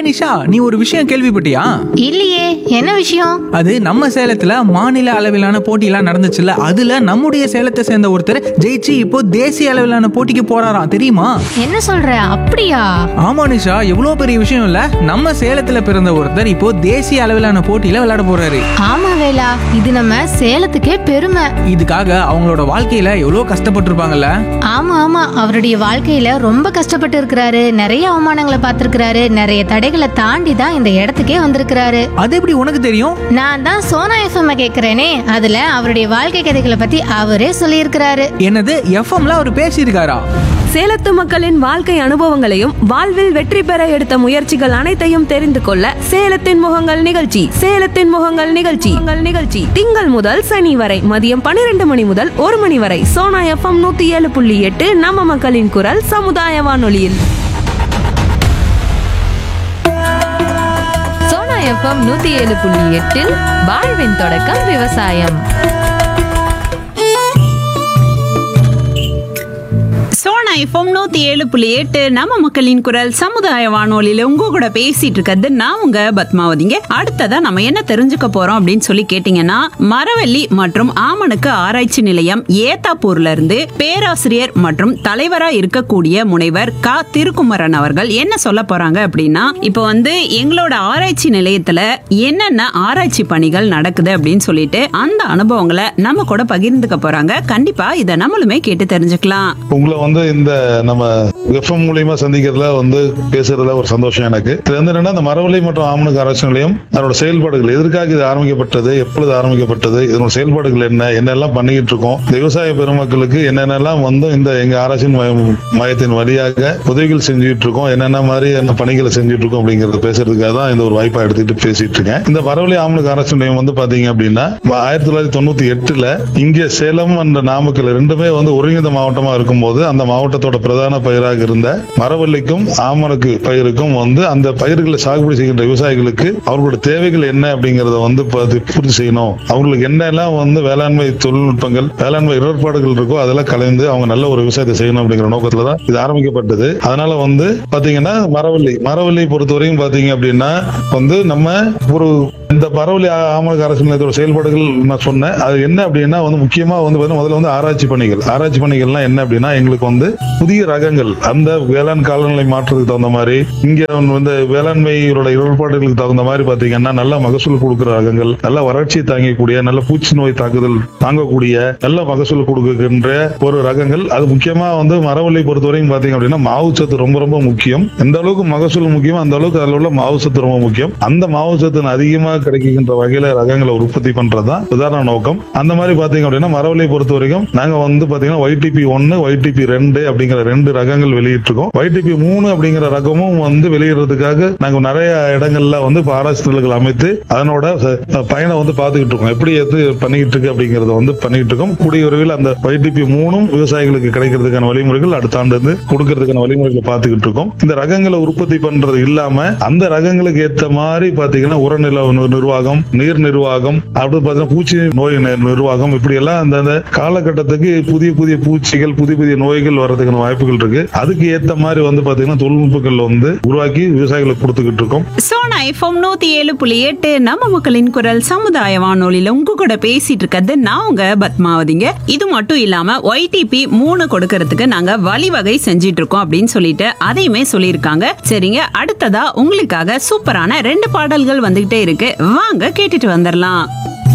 நிஷா நீ ஒரு விஷயம் கேள்விப்பட்டியா இல்லையே என்ன விஷயம் அது நம்ம சேலத்துல மாநில அளவிலான போட்டியெல்லாம் நடந்துச்சுல்ல அதுல நம்முடைய சேலத்தை சேர்ந்த ஒருத்தர் ஜெயிச்சு இப்போ தேசிய அளவிலான போட்டிக்கு போறாராம் தெரியுமா என்ன சொல்ற அப்படியா ஆமா நிஷா எவ்வளோ பெரிய விஷயம் இல்ல நம்ம சேலத்துல பிறந்த ஒருத்தர் இப்போ தேசிய அளவிலான போட்டியில விளையாட போறாரு ஆமா வேலா இது நம்ம சேலத்துக்கே பெருமை இதுக்காக அவங்களோட வாழ்க்கையில எவ்வளோ கஷ்டப்பட்டிருப்பாங்கல்ல ஆமா ஆமா அவருடைய வாழ்க்கையில ரொம்ப கஷ்டப்பட்டு இருக்கிறாரு நிறைய அவமானங்களை பார்த்திருக்கிறாரு நிறைய தடைகளை தாண்டி தான் இந்த இடத்துக்கே வந்திருக்கிறாரு அது எப்படி உனக்கு தெரியும் நான் தான் சோனா எஃப்எம் கேக்குறேனே அதுல அவருடைய வாழ்க்கை கதைகளை பத்தி அவரே சொல்லியிருக்கிறாரு என்னது எஃப்எம்ல அவர் பேசியிருக்காரா சேலத்து மக்களின் வாழ்க்கை அனுபவங்களையும் வாழ்வில் வெற்றி பெற எடுத்த முயற்சிகள் அனைத்தையும் தெரிந்து கொள்ள சேலத்தின் முகங்கள் நிகழ்ச்சி சேலத்தின் முகங்கள் நிகழ்ச்சி உங்கள் நிகழ்ச்சி திங்கள் முதல் சனி வரை மதியம் பன்னிரண்டு மணி முதல் ஒரு மணி வரை சோனா எஃப்எம் நூத்தி ஏழு புள்ளி எட்டு நம்ம மக்களின் குரல் சமுதாய வானொலியில் சோனா எஃப்எம் நூத்தி ஏழு புள்ளி எட்டில் வாழ்வின் தொடக்கம் விவசாயம் சோனா எஃப்எம் நூத்தி ஏழு புள்ளி எட்டு நம்ம மக்களின் குரல் சமுதாய வானொலியில உங்க கூட பேசிட்டு இருக்கிறது நான் உங்க பத்மாவதிங்க அடுத்ததா நம்ம என்ன தெரிஞ்சுக்க போறோம் அப்படின்னு சொல்லி கேட்டீங்கன்னா மரவள்ளி மற்றும் ஆமணுக்கு ஆராய்ச்சி நிலையம் ஏத்தாப்பூர்ல இருந்து பேராசிரியர் மற்றும் தலைவரா இருக்கக்கூடிய முனைவர் க திருக்குமரன் அவர்கள் என்ன சொல்ல போறாங்க அப்படின்னா இப்போ வந்து எங்களோட ஆராய்ச்சி நிலையத்துல என்னென்ன ஆராய்ச்சி பணிகள் நடக்குது அப்படின்னு சொல்லிட்டு அந்த அனுபவங்களை நம்ம கூட பகிர்ந்துக்க போறாங்க கண்டிப்பா இதை நம்மளுமே கேட்டு தெரிஞ்சுக்கலாம் உங்களை வந்து இந்த நம்ம எஃப்எம் மூலியமா சந்திக்கிறதுல வந்து பேசுறதுல ஒரு சந்தோஷம் எனக்கு இது வந்து என்னன்னா இந்த மரவள்ளி மற்றும் ஆமணுக்கு அரசு நிலையம் அதோட செயல்பாடுகள் எதற்காக இது ஆரம்பிக்கப்பட்டது எப்பொழுது ஆரம்பிக்கப்பட்டது இதனோட செயல்பாடுகள் என்ன என்னெல்லாம் பண்ணிக்கிட்டு இருக்கோம் இந்த விவசாய பெருமக்களுக்கு என்னென்னலாம் வந்து இந்த எங்க ஆராய்ச்சி மையம் மையத்தின் வழியாக உதவிகள் செஞ்சுட்டு இருக்கோம் என்னென்ன மாதிரி என்ன பணிகளை செஞ்சுட்டு இருக்கோம் அப்படிங்கறத பேசுறதுக்காக தான் இந்த ஒரு வாய்ப்பா எடுத்துக்கிட்டு பேசிட்டு இருக்கேன் இந்த மரவள்ளி ஆமணுக்கு அரசு நிலையம் வந்து பாத்தீங்க அப்படின்னா ஆயிரத்தி தொள்ளாயிரத்தி தொண்ணூத்தி எட்டுல இங்க சேலம் அந்த நாமக்கல் ரெண்டுமே வந்து ஒருங்கிணைந்த மாவட்டமா இருக்கும்போது அந்த மாவட்டத்தோட பிரதான பயிராக இருந்த மரவள்ளிக்கும் ஆமணக்கு பயிருக்கும் வந்து அந்த பயிர்களை சாகுபடி செய்கின்ற விவசாயிகளுக்கு அவர்களோட தேவைகள் என்ன அப்படிங்கறத வந்து பார்த்து பூர்த்தி செய்யணும் அவங்களுக்கு என்னெல்லாம் வந்து வேளாண்மை தொழில்நுட்பங்கள் வேளாண்மை இடர்பாடுகள் இருக்கோ அதெல்லாம் கலைந்து அவங்க நல்ல ஒரு விவசாயத்தை செய்யணும் அப்படிங்கிற நோக்கத்துல தான் இது ஆரம்பிக்கப்பட்டது அதனால வந்து பாத்தீங்கன்னா மரவள்ளி மரவள்ளி பொறுத்தவரைக்கும் பாத்தீங்க அப்படின்னா வந்து நம்ம ஒரு இந்த பரவலி ஆமணக்கு அரசு நிலையத்தோட செயல்பாடுகள் நான் சொன்னேன் அது என்ன அப்படின்னா வந்து முக்கியமா வந்து பாத்தீங்கன்னா முதல்ல வந்து ஆராய்ச்சி பணிகள் ஆராய்ச்சி பணிகள்லாம் என்ன அப்படின்னா எங்களுக்கு வந்து புதிய ரகங்கள் அந்த வேளாண் காலநிலை மாற்றத்துக்கு தகுந்த மாதிரி இங்க வந்து வேளாண்மையோட இடர்பாடுகளுக்கு தகுந்த மாதிரி பாத்தீங்கன்னா நல்ல மகசூல் கொடுக்கிற ரகங்கள் நல்ல வறட்சி தாங்கக்கூடிய நல்ல பூச்சி நோய் தாக்குதல் தாங்கக்கூடிய நல்ல மகசூல் கொடுக்கின்ற ஒரு ரகங்கள் அது முக்கியமா வந்து மரவள்ளி பொறுத்தவரைக்கும் பாத்தீங்க அப்படின்னா மாவு சத்து ரொம்ப ரொம்ப முக்கியம் எந்த அளவுக்கு மகசூல் முக்கியம் அந்த அளவுக்கு அதுல உள்ள மாவு சத்து ரொம்ப முக்கியம் அந்த மாவு சத்து அதிகமா கிடைக்கின்ற வகையில ரகங்களை உற்பத்தி பண்றதுதான் உதாரண நோக்கம் அந்த மாதிரி பாத்தீங்க அப்படின்னா மரவள்ளியை பொறுத்த வரைக்கும் நாங்க வந்து பாத்தீங்கன்னா ஒய்டிபி ஒன்னு ஒய்டிபி ரெண்டு அப்படிங்கிற ரெண்டு ரகங்கள் வெளியிட்டிருக்கோம் ஒய்டிபி மூணு அப்படிங்கிற ரகமும் வந்து வெளியிடுறதுக்காக நாங்க நிறைய இடங்கள்ல வந்து இப்ப ஆராய்ச்சி நிலையங்கள் அமைத்து அதனோட ச- பயணம் வந்து பாத்துக்கிட்டு இருக்கோம் எப்படி எது பண்ணிக்கிட்டு இருக்கு அப்படிங்கறத வந்து பண்ணிக்கிட்டு இருக்கோம் கூடிய விரைவில் அந்த ஒய்டிபி மூணும் விவசாயிகளுக்கு கிடைக்கிறதுக்கான வழிமுறைகள் அடுத்த ஆண்டு வந்து கொடுக்கறதுக்கான வழிமுறைகளை பாத்துக்கிட்டு இருக்கோம் இந்த ரகங்களை உற்பத்தி பண்றது இல்லாம அந்த ரகங்களுக்கு ஏத்த மாதிரி பாத்தீங்கன்னா உரநில நி- நிர்வாகம் நீர் நிர்வாகம் அப்படி பாத்தீங்கன்னா பூச்சி நோய் நி- நிர்வாகம் இப்படி எல்லாம் அந்த அந்த காலகட்டத்துக்கு புதிய புதிய பூச்சிகள் புதிய புதிய நோய்கள் வர்றதுக்கான வாய்ப்புகள் இருக்கு அதுக்கு ஏத்த மாதிரி வந்து பாத்தீங்கன்னா தொழில்நுட்பங்கள் வந்து உருவாக்கி விவசாயிகளுக்கு கொடுத்துக்கிட்டு இருக்கோம் சோனா எஃப்எம் நூத்தி ஏழு புள்ளி எட்டு நம்ம மக்களின் குரல் சமுதாய வானொலியில உங்க கூட பேசிட்டு இருக்கிறது நான் உங்க பத்மாவதிங்க இது மட்டும் இல்லாம ஒய்டிபி மூணு கொடுக்கறதுக்கு நாங்க வழிவகை செஞ்சிட்டு இருக்கோம் அப்படின்னு சொல்லிட்டு அதையுமே சொல்லியிருக்காங்க சரிங்க அடுத்ததா உங்களுக்காக சூப்பரான ரெண்டு பாடல்கள் வந்துகிட்டே இருக்கு வாங்க கேட்டுட்டு வந்துடலாம்